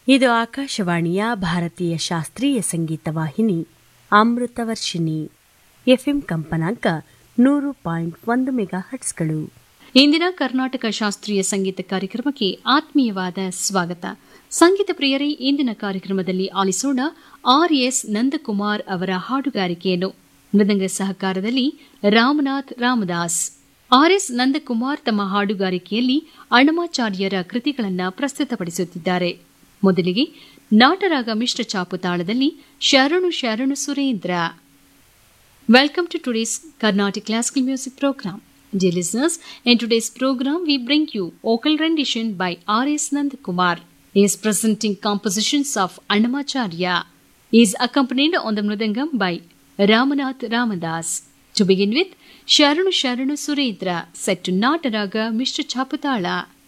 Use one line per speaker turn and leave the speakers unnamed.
ಇದು ಆಕಾಶವಾಣಿಯ ಭಾರತೀಯ ಶಾಸ್ತ್ರೀಯ ಸಂಗೀತ ವಾಹಿನಿ ಅಮೃತವರ್ಷಿಣಿ ಎಫ್ಎಂ ಕಂಪನಾಂಕ ನೂರು ಪಾಯಿಂಟ್ ಒಂದು ಮೆಗಾ ಹಟ್ಸ್ಗಳು
ಇಂದಿನ ಕರ್ನಾಟಕ ಶಾಸ್ತ್ರೀಯ ಸಂಗೀತ ಕಾರ್ಯಕ್ರಮಕ್ಕೆ ಆತ್ಮೀಯವಾದ ಸ್ವಾಗತ ಸಂಗೀತ ಪ್ರಿಯರೇ ಇಂದಿನ ಕಾರ್ಯಕ್ರಮದಲ್ಲಿ ಆಲಿಸೋಣ ಆರ್ ಎಸ್ ನಂದಕುಮಾರ್ ಅವರ ಹಾಡುಗಾರಿಕೆಯನ್ನು ಮೃದಂಗ ಸಹಕಾರದಲ್ಲಿ ರಾಮನಾಥ್ ರಾಮದಾಸ್ ಆರ್ ಎಸ್ ನಂದಕುಮಾರ್ ತಮ್ಮ ಹಾಡುಗಾರಿಕೆಯಲ್ಲಿ ಅಣ್ಣಮಾಚಾರ್ಯರ ಕೃತಿಗಳನ್ನು ಪ್ರಸ್ತುತಪಡಿಸುತ್ತಿದ್ದಾರೆ ಮೊದಲಿಗೆ ನಾಟರಾಗ ಮಿಶ್ರ ಚಾಪು ತಾಳದಲ್ಲಿ ಶರಣು ಶರಣು Surendra Welcome to today's Carnatic Classical Music Program. Dear listeners, in today's program we bring you vocal rendition by R.S. Nandakumar. He is presenting compositions of Annamacharya. He is accompanied on the Mridangam by Ramanath Ramadas. To begin with, Sharanu Sharanu Surendra set to Nataraga Mr. Chaputala.